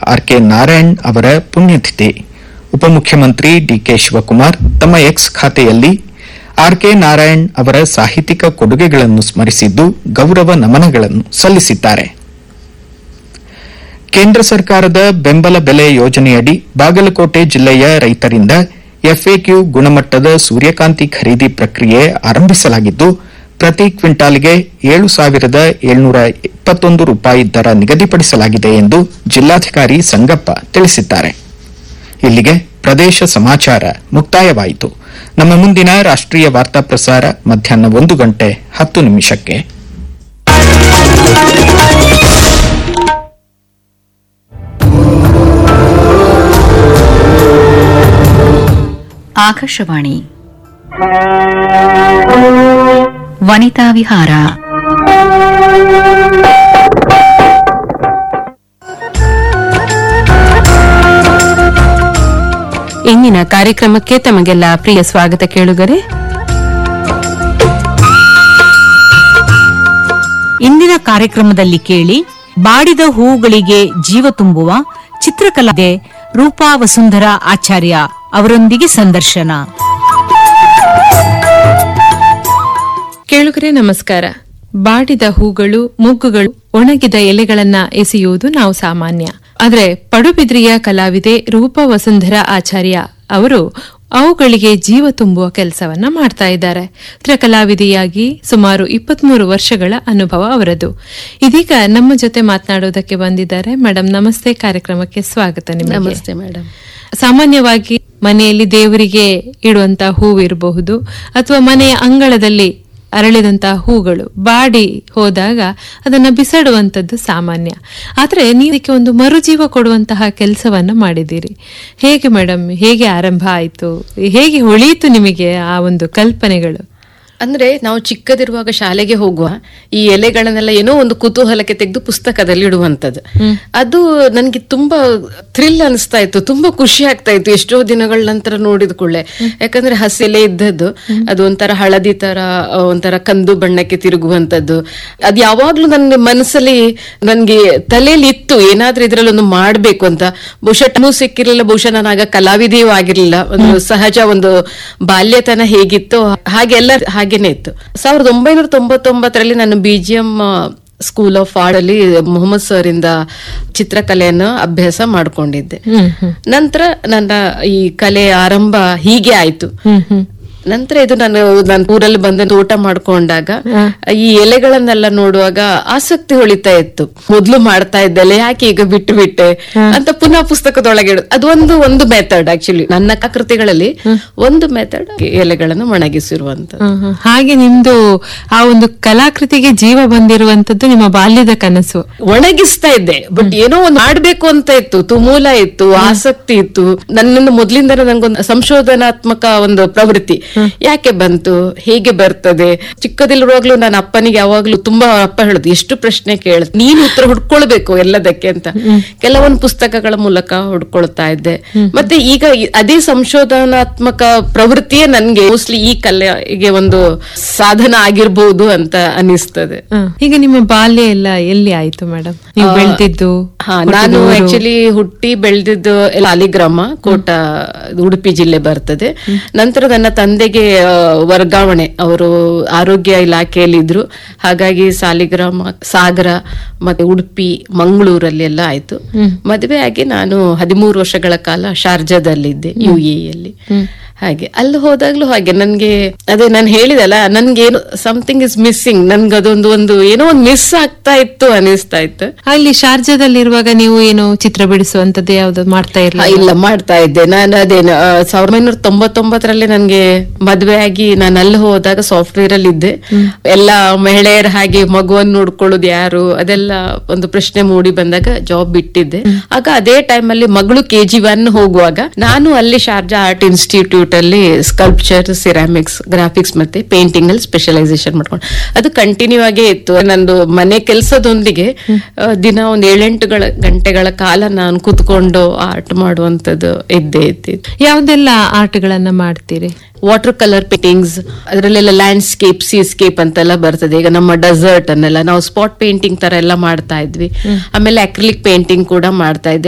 R K Narayan ಅವರ ಪುಣ್ಯತಿಥಿ ಉಪಮುಖ್ಯಮಂತ್ರಿ ಡಿಕೆ ಶಿವಕುಮಾರ್ ತಮ್ಮ ಎಕ್ಸ್ ಖಾತೆಯಲ್ಲಿ ಆರ್ ಕೆ ನಾರಾಯಣ್ ಅವರ ಸಾಹಿತ್ಯಿಕ ಕೊಡುಗೆಗಳನ್ನು ಸ್ಮರಿಸಿದ್ದು ಗೌರವ ನಮನಗಳನ್ನು ಸಲ್ಲಿಸಿದ್ದಾರೆ ಕೇಂದ್ರ ಸರ್ಕಾರದ ಬೆಂಬಲ ಬೆಲೆ ಯೋಜನೆಯಡಿ ಬಾಗಲಕೋಟೆ ಜಿಲ್ಲೆಯ ರೈತರಿಂದ ಎಫ್ಎಕ್ಯೂ ಗುಣಮಟ್ಟದ ಸೂರ್ಯಕಾಂತಿ ಖರೀದಿ ಪ್ರಕ್ರಿಯೆ ಆರಂಭಿಸಲಾಗಿದ್ದು ಪ್ರತಿ ಕ್ವಿಂಟಾಲ್ಗೆ ಏಳು ಸಾವಿರದ ಏಳ್ನೂರ ಇಪ್ಪತ್ತೊಂದು ರೂಪಾಯಿ ದರ ನಿಗದಿಪಡಿಸಲಾಗಿದೆ ಎಂದು ಜಿಲ್ಲಾಧಿಕಾರಿ ಸಂಗಪ್ಪ ತಿಳಿಸಿದ್ದಾರೆ ಇಲ್ಲಿಗೆ ಪ್ರದೇಶ ಸಮಾಚಾರ ಮುಕ್ತಾಯವಾಯಿತು ನಮ್ಮ ಮುಂದಿನ ರಾಷ್ಟ್ರೀಯ ವಾರ್ತಾ ಪ್ರಸಾರ ಮಧ್ಯಾಹ್ನ ಒಂದು ಗಂಟೆ ಹತ್ತು ನಿಮಿಷಕ್ಕೆ ಆಕಾಶವಾಣಿ ವನಿತಾ ವಿಹಾರ ಇಂದಿನ ಕಾರ್ಯಕ್ರಮಕ್ಕೆ ತಮಗೆಲ್ಲ ಪ್ರಿಯ ಸ್ವಾಗತ ಕೇಳುಗರೆ ಇಂದಿನ ಕಾರ್ಯಕ್ರಮದಲ್ಲಿ ಕೇಳಿ ಬಾಡಿದ ಹೂಗಳಿಗೆ ಜೀವ ತುಂಬುವ ಚಿತ್ರಕಲಾವಿದೆ ರೂಪಾ ವಸುಂಧರ ಆಚಾರ್ಯ ಅವರೊಂದಿಗೆ ಸಂದರ್ಶನ ಕೇಳುಗರೆ ನಮಸ್ಕಾರ ಬಾಡಿದ ಹೂಗಳು ಮೊಗ್ಗುಗಳು ಒಣಗಿದ ಎಲೆಗಳನ್ನ ಎಸೆಯುವುದು ನಾವು ಸಾಮಾನ್ಯ ಆದ್ರೆ ಪಡುಬಿದ್ರಿಯ ಕಲಾವಿದೆ ರೂಪಾ ವಸುಂಧರ ಆಚಾರ್ಯ ಅವರು ಅವುಗಳಿಗೆ ಜೀವ ತುಂಬುವ ಕೆಲಸವನ್ನ ಮಾಡ್ತಾ ಇದ್ದಾರೆ ಚಿತ್ರಕಲಾವಿದೆಯಾಗಿ ಸುಮಾರು ಇಪ್ಪತ್ಮೂರು ವರ್ಷಗಳ ಅನುಭವ ಅವರದು ಇದೀಗ ನಮ್ಮ ಜೊತೆ ಮಾತನಾಡೋದಕ್ಕೆ ಬಂದಿದ್ದಾರೆ ಮೇಡಮ್ ನಮಸ್ತೆ ಕಾರ್ಯಕ್ರಮಕ್ಕೆ ಸ್ವಾಗತ ನಿಮಗೆ ನಮಸ್ತೆ ಮೇಡಮ್ ಸಾಮಾನ್ಯವಾಗಿ ಮನೆಯಲ್ಲಿ ದೇವರಿಗೆ ಇಡುವಂತ ಹೂವು ಇರಬಹುದು ಅಥವಾ ಮನೆಯ ಅಂಗಳದಲ್ಲಿ ಅರಳಿದಂತಹ ಹೂಗಳು ಬಾಡಿ ಹೋದಾಗ ಅದನ್ನ ಬಿಸಾಡುವಂತದ್ದು ಸಾಮಾನ್ಯ ಆದ್ರೆ ನೀವು ಇದಕ್ಕೆ ಒಂದು ಮರುಜೀವ ಕೊಡುವಂತಹ ಕೆಲಸವನ್ನ ಮಾಡಿದ್ದೀರಿ ಹೇಗೆ ಮೇಡಮ್ ಹೇಗೆ ಆರಂಭ ಆಯ್ತು ಹೇಗೆ ಹೊಳೆಯಿತು ನಿಮಗೆ ಆ ಒಂದು ಕಲ್ಪನೆಗಳು ಅಂದ್ರೆ ನಾವು ಚಿಕ್ಕದಿರುವಾಗ ಶಾಲೆಗೆ ಹೋಗುವ ಈ ಎಲೆಗಳನ್ನೆಲ್ಲ ಏನೋ ಒಂದು ಕುತೂಹಲಕ್ಕೆ ತೆಗೆದು ಪುಸ್ತಕದಲ್ಲಿ ಇಡುವಂತದ್ದು ಅದು ನನ್ಗೆ ತುಂಬಾ ಥ್ರಿಲ್ ಅನಿಸ್ತಾ ಇತ್ತು ತುಂಬಾ ಖುಷಿ ಆಗ್ತಾ ಇತ್ತು ಎಷ್ಟೋ ದಿನಗಳ ನಂತರ ನೋಡಿದ ಕೂಡಲೇ ಯಾಕಂದ್ರೆ ಹಸಿ ಎಲೆ ಇದ್ದದ್ದು ಅದು ಒಂಥರ ಹಳದಿ ತರ ಆ, ಒಂಥರ ಕಂದು ಬಣ್ಣಕ್ಕೆ ತಿರುಗುವಂತದ್ದು ಅದು ಯಾವಾಗ್ಲೂ ನನ್ನ ಮನಸ್ಸಲ್ಲಿ ನನ್ಗೆ ತಲೆಯಲ್ಲಿ ಇತ್ತು ಏನಾದ್ರೂ ಇದ್ರಲ್ಲಿ ಒಂದು ಮಾಡ್ಬೇಕು ಅಂತ ಬಹುಶಃ ಟೈಮೂ ಸಿಕ್ಕಿರಲಿಲ್ಲ ಬಹುಶಃ ನಾನು ಆಗ ಕಲಾವಿದೆಯೂ ಆಗಿರ್ಲಿಲ್ಲ ಒಂದು ಸಹಜ ಒಂದು ಬಾಲ್ಯತನ ಹೇಗಿತ್ತು ಹಾಗೆ ಎಲ್ಲ ಹಾಗೇನೆ ಇತ್ತು ಸಾವಿರದ ಒಂಬೈನೂರ ತೊಂಬತ್ತೊಂಬತ್ತರಲ್ಲಿ ನಾನು ಬಿಜಿಎಂ ಸ್ಕೂಲ್ ಆಫ್ ಆರ್ಟ್ ಅಲ್ಲಿ ಮೊಹಮ್ಮದ್ ಸರ್ ಇಂದ ಚಿತ್ರಕಲೆಯನ್ನು ಅಭ್ಯಾಸ ಮಾಡ್ಕೊಂಡಿದ್ದೆ ನಂತರ ನನ್ನ ಈ ಕಲೆ ಆರಂಭ ಹೀಗೆ ಆಯ್ತು ನಂತರ ಇದು ನಾನು ನಾನು ಊರಲ್ಲಿ ಬಂದು ತೋಟ ಮಾಡ್ಕೊಂಡಾಗ ಈ ಎಲೆಗಳನ್ನೆಲ್ಲ ನೋಡುವಾಗ ಆಸಕ್ತಿ ಹೊಳಿತಾ ಇತ್ತು ಮೊದ್ಲು ಮಾಡ್ತಾ ಇದ್ದೆಲ್ಲ ಯಾಕೆ ಈಗ ಬಿಟ್ಟು ಬಿಟ್ಟೆ ಅಂತ ಪುನಃ ಪುಸ್ತಕದೊಳಗೆ ಇಡು- ಅದು ಒಂದು ಒಂದು ಮೆಥಡ್ ಆಕ್ಚುಲಿ ನನ್ನ ಕೃತಿಗಳಲ್ಲಿ ಒಂದು ಮೆಥಡ್ ಎಲೆಗಳನ್ನು ಒಣಗಿಸಿರುವಂತ ಹ್ಮ್, ಹ್ಮ್. ಹಾಗೆ ನಿಮ್ದು ಆ ಒಂದು ಕಲಾಕೃತಿಗೆ ಜೀವ ಬಂದಿರುವಂತದ್ದು ನಿಮ್ಮ ಬಾಲ್ಯದ ಕನಸು ಒಣಗಿಸ್ತಾ ಇದ್ದೆ ಬಟ್ ಏನೋ ಒಂದು ಮಾಡ್ಬೇಕು ಅಂತ ಇತ್ತು ತುಮೂಲ ಇತ್ತು ಆಸಕ್ತಿ ಇತ್ತು ನನ್ನಿಂದ ಮೊದ್ಲಿಂದ ನಂಗೊಂದು ಸಂಶೋಧನಾತ್ಮಕ ಒಂದು ಪ್ರವೃತ್ತಿ ಯಾಕೆ ಬಂತು ಹೇಗೆ ಬರ್ತದೆ ಚಿಕ್ಕದಿರುವಾಗ್ಲೂ ನನ್ನ ಅಪ್ಪನಿಗೆ ಯಾವಾಗ್ಲೂ ತುಂಬಾ ಅಪ್ಪ ಹೇಳುದು ಎಷ್ಟು ಪ್ರಶ್ನೆ ಕೇಳ ನೀನು ಉತ್ತರ ಹುಡ್ಕೊಳ್ಬೇಕು ಎಲ್ಲದಕ್ಕೆ ಅಂತ ಕೆಲವೊಂದು ಪುಸ್ತಕಗಳ ಮೂಲಕ ಹುಡ್ಕೊಳ್ತಾ ಇದ್ದೆ ಮತ್ತೆ ಈಗ ಈ- ಅದೇ ಸಂಶೋಧನಾತ್ಮಕ ಪ್ರವೃತ್ತಿಯೇ ನನ್ಗೆ ಮೋಸ್ಟ್ಲಿ ಈ ಕಲೆಗೆ ಒಂದು ಸಾಧನ ಆಗಿರ್ಬಹುದು ಅಂತ ಅನಿಸ್ತದೆ ಹ. ಈಗ ನಿಮ್ಮ ಬಾಲ್ಯ ಎಲ್ಲ ಎಲ್ಲಿ ಆಯ್ತು ಮೇಡಮ್ ನೀವು ಬೆಳೆದಿದ್ದು ಹಾ ನಾನು ಆಕ್ಚುಲಿ ಹುಟ್ಟಿ ಬೆಳೆದಿದ್ದು ಸಾಲಿಗ್ರಾಮ ಕೋಟ ಉಡುಪಿ ಜಿಲ್ಲೆ ಬರ್ತದೆ ನಂತರ ನನ್ನ ತಂದೆಗೆ ಆ, ವರ್ಗಾವಣೆ ಅವರು ಆರೋಗ್ಯ ಇಲಾಖೆಯಲ್ಲಿ ಇದ್ರು ಹಾಗಾಗಿ ಸಾಲಿಗ್ರಾಮ ಸಾಗರ ಮತ್ತೆ ಉಡುಪಿ ಮಂಗಳೂರಲ್ಲಿ ಎಲ್ಲ ಆಯ್ತು ಮದುವೆ ಆಗಿ ನಾನು ಹದಿಮೂರು ವರ್ಷಗಳ ಕಾಲ ಶಾರ್ಜಾದಲ್ಲಿದ್ದೆ ಯು ಎಲ್ಲಿ ಹಾಗೆ ಅಲ್ಲಿ ಹೋದಾಗ್ಲೂ ಹಾಗೆ ನನ್ಗೆ ಅದೇ ನಾನು ಹೇಳಿದಲ್ಲ ನನ್ಗೇನು ಸಮಥಿಂಗ್ ಇಸ್ ಮಿಸ್ಸಿಂಗ್ ನನ್ಗೆ ಅದೊಂದು ಒಂದು ಏನೋ ಒಂದು ಮಿಸ್ ಆಗ್ತಾ ಇತ್ತು ಅನಿಸ್ತಾ ಇತ್ತು ಅಲ್ಲಿ ಶಾರ್ಜಾದಲ್ಲಿರುವಾಗ ನೀವು ಏನು ಚಿತ್ರ ಬಿಡಿಸುವಂತದ್ದು ಯಾವ್ದು ಮಾಡ್ತಾ ಹಾ, ಇರಲಿಲ್ಲ ಇಲ್ಲ ಮಾಡ್ತಾ ಇದ್ದೆ ನಾನು ಅದೇನು ಆ, ಸಾವಿರದ ಒಂಬೈನೂರ ತೊಂಬತ್ತೊಂಬತ್ತರಲ್ಲಿ ನನ್ಗೆ ಮದ್ವೆ ಆಗಿ ನಾನು ಅಲ್ಲಿ ಹೋದಾಗ ಸಾಫ್ಟ್ವೇರ್ ಅಲ್ಲಿ ಇದ್ದೆ ಎಲ್ಲ ಮಹಿಳೆಯರ ಹಾಗೆ ಮಗುವನ್ನು ನೋಡ್ಕೊಳ್ಳೋದು ಯಾರು ಅದೆಲ್ಲ ಒಂದು ಪ್ರಶ್ನೆ ಮೂಡಿ ಬಂದಾಗ ಜಾಬ್ ಬಿಟ್ಟಿದ್ದೆ ಆಗ ಅದೇ ಟೈಮ್ ಅಲ್ಲಿ ಮಗಳು ಕೆ ಜಿ ಒನ್ ಹೋಗುವಾಗ ನಾನು ಅಲ್ಲಿ ಶಾರ್ಜಾ ಆರ್ಟ್ ಇನ್ಸ್ಟಿಟ್ಯೂಟ್ ಅಲ್ಲಿ ಸ್ಕಲ್ಪ್ಚರ್ ಸಿರಾಮಿಕ್ಸ್ ಗ್ರಾಫಿಕ್ಸ್ ಮತ್ತೆ ಪೇಂಟಿಂಗ್ ಅಲ್ಲಿ ಸ್ಪೆಷಲೈಸೇಷನ್ ಮಾಡ್ಕೊಂಡು ಅದು ಕಂಟಿನ್ಯೂ ಆಗೇ ಇತ್ತು ನಂದು ಮನೆ ಕೆಲಸದೊಂದಿಗೆ ದಿನ ಒಂದ್ ಏಳೆಂಟು ಗಳ- ಗಂಟೆಗಳ ಕಾಲ ನಾನು ಕೂತ್ಕೊಂಡು ಆರ್ಟ್ ಮಾಡುವಂತದ್ದು ಇದ್ದೇ ಇದ್ದಿತ್ತು ಯಾವ್ದೆಲ್ಲ ಆರ್ಟ್ಗಳನ್ನ ಮಾಡ್ತೀರಿ ವಾಟರ್ ಕಲರ್ ಪೇಂಟಿಂಗ್ಸ್ ಅದರಲ್ಲೆಲ್ಲ ಲ್ಯಾಂಡ್ಸ್ಕೇಪ್ ಸೀಸ್ಕೇಪ್ ಅಂತೆಲ್ಲ ಬರ್ತದೆ ಈಗ ನಮ್ಮ ಡೆಸರ್ಟ್ ಅನ್ನೆಲ್ಲ ನಾವು ಸ್ಪಾಟ್ ಪೇಂಟಿಂಗ್ ತರ ಎಲ್ಲ ಮಾಡ್ತಾ ಇದ್ವಿ ಆಮೇಲೆ ಅಕ್ರಿಲಿಕ್ ಪೇಂಟಿಂಗ್ ಕೂಡ ಮಾಡ್ತಾ ಇದ್ದೆ